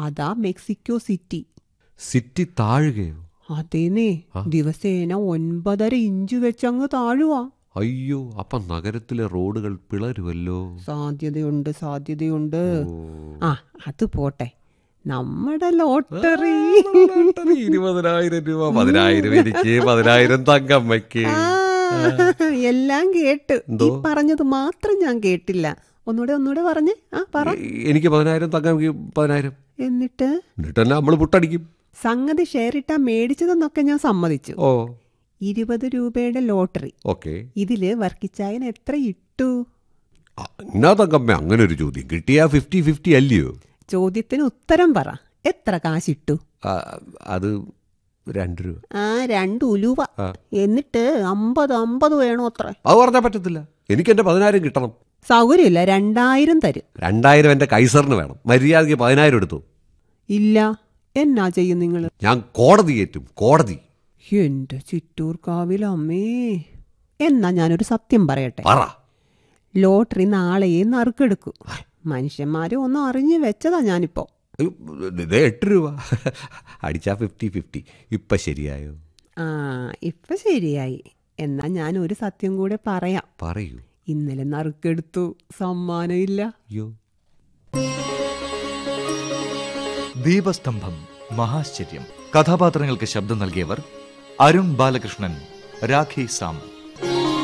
അതാ Mexico city city താഴുകയോ അതേന്നേ ദിവസേന ഒൻപതര ഇഞ്ച് വെച്ചങ്ങ് താഴുവാ അയ്യോ അപ്പം നഗരത്തിലെ റോഡുകൾ പിളരുമല്ലോ സാധ്യതയുണ്ട് സാധ്യതയുണ്ട് ആ അത് പോട്ടെ നമ്മുടെ ലോട്ടറി ഇരുപതിനായിരം രൂപ പതിനായിരം എനിക്ക് പതിനായിരം തങ്കമ്മയ്ക്ക് ആ, എല്ലാം കേട്ട് ഈ പറഞ്ഞത് മാത്രം ഞാൻ കേട്ടില്ല ഒന്നുകൂടെ ഒന്നുകൂടെ പറഞ്ഞേ ആ പറ എനിക്ക് പതിനായിരം തങ്കമ്മയ്ക്ക് പതിനായിരം എന്നിട്ട് എന്നിട്ട് തന്നെ നമ്മൾ പുട്ടടിക്കും സംഗതി ഷെയർ ഇട്ടാ മേടിച്ചതെന്നൊക്കെ ഞാൻ സമ്മതിച്ചു ഓ ഇരുപത് രൂപയുടെ ലോട്ടറി ഓക്കെ ഇതില് വർക്കിച്ചായൻ എത്ര ഇട്ടു എന്നാ തങ്കമ്മ അങ്ങനെ ഒരു ചോദ്യം കിട്ടിയാ ഫിഫ്റ്റി ഫിഫ്റ്റി അല്ലയോ ചോദ്യത്തിന് ഉത്തരം പറ എത്ര കാശിട്ടു ആ, അത് രണ്ട് രൂപ ആ രണ്ട് ഉലുവ എന്നിട്ട് അമ്പത് അമ്പത് വേണോ അത്ര അത് പറഞ്ഞാൽ പറ്റത്തില്ല എനിക്ക് എൻ്റെ പതിനായിരം കിട്ടണം സൗകര്യമില്ല രണ്ടായിരം തരും രണ്ടായിരം എൻ്റെ കൈസറിന് വേണം മര്യാദയ്ക്ക് പതിനായിരം എടുത്തു ഇല്ല എന്നാ ചെയ്യും നിങ്ങൾ ഞാൻ കോടതി കയറ്റും കോടതി എന്റെ ചിറ്റൂർ കാവിൽ അമ്മേ എന്നാ ഞാനൊരു സത്യം പറയട്ടെ പറ ലോട്ടറി നാളെയേ നറുക്കെടുക്കൂ മനുഷ്യന്മാരെ ഒന്ന് അറിഞ്ഞു വെച്ചതാ ഞാനിപ്പോ ഇതേ എട്ട് രൂപ അടിച്ചാ ഫിഫ്റ്റി ഫിഫ്റ്റി ഇപ്പം ശരിയായോ ആ ഇപ്പൊ ശരിയായി എന്നാ ഞാൻ ഒരു സത്യം കൂടെ പറയാം പറയൂ ഇന്നലെ നറുക്കെടുത്തു സമ്മാനമില്ല അയ്യോ ദീപസ്തംഭം മഹാശ്ചര്യം കഥാപാത്രങ്ങൾക്ക് ശബ്ദം നൽകിയവർ അരുൺ ബാലകൃഷ്ണൻ രാഖി സാം